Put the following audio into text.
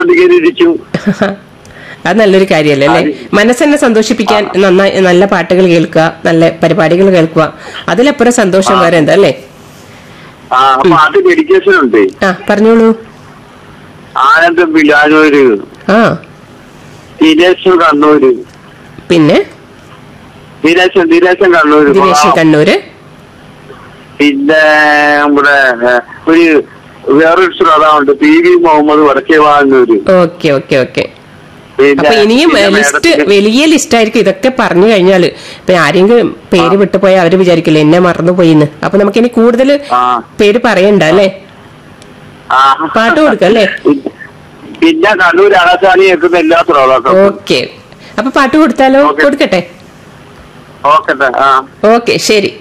ഇരിക്കും അത് നല്ലൊരു കാര്യമല്ലേ അല്ലേ മനസ്സെന്നെ സന്തോഷിപ്പിക്കാൻ നന്നായി നല്ല പാട്ടുകൾ കേൾക്കുക നല്ല പരിപാടികൾ കേൾക്കുക അതിലപ്പുറം സന്തോഷം വേറെ എന്താ അല്ലേ ആ പാട്ട് ഡെഡിക്കേഷൻ ഉണ്ട് ആ പറഞ്ഞോളൂ ആനന്ദം വിലാനൂര് ആ ദിനേശൻ കണ്ണൂര് പിന്നെ ദിനേശൻ ദിനേശൻ കണ്ണൂര് ദിനേശ് കണ്ണൂര് പിന്നെ നമ്മുടെ ഏ, ഒരു വേറൊരു ശ്രോതാവുണ്ട് പി വി മുഹമ്മദ് വടക്കേ വാങ്ങൂര് ഓക്കെ ഓക്കെ ഓക്കെ പിന്നെ അപ്പൊ ഇനിയും പിന്നെ ലിസ്റ്റ് മേഡത്തിന് വലിയ ലിസ്റ്റ് ആയിരിക്കും ഇതൊക്കെ പറഞ്ഞു കഴിഞ്ഞാല് ഇപ്പൊ ആരെങ്കിലും പേര് വിട്ടുപോയാൽ അവര് വിചാരിക്കില്ല എന്നെ മറന്നുപോയിന്ന് അപ്പൊ നമുക്ക് ഇനി കൂടുതൽ ആ. പേര് പറയണ്ട അല്ലേ ആ. പാട്ട് കൊടുക്കാം അല്ലേ പിന്നെ കണ്ണൂർ ആകാശവാണി കേൾക്കുന്ന എല്ലാ ശ്രോതാക്കളും ഓക്കെ അപ്പൊ പാട്ട് കൊടുത്താലോ ഓക്കേ. കൊടുക്കട്ടെ ഓക്കെ ആ ഓക്കെ ശരി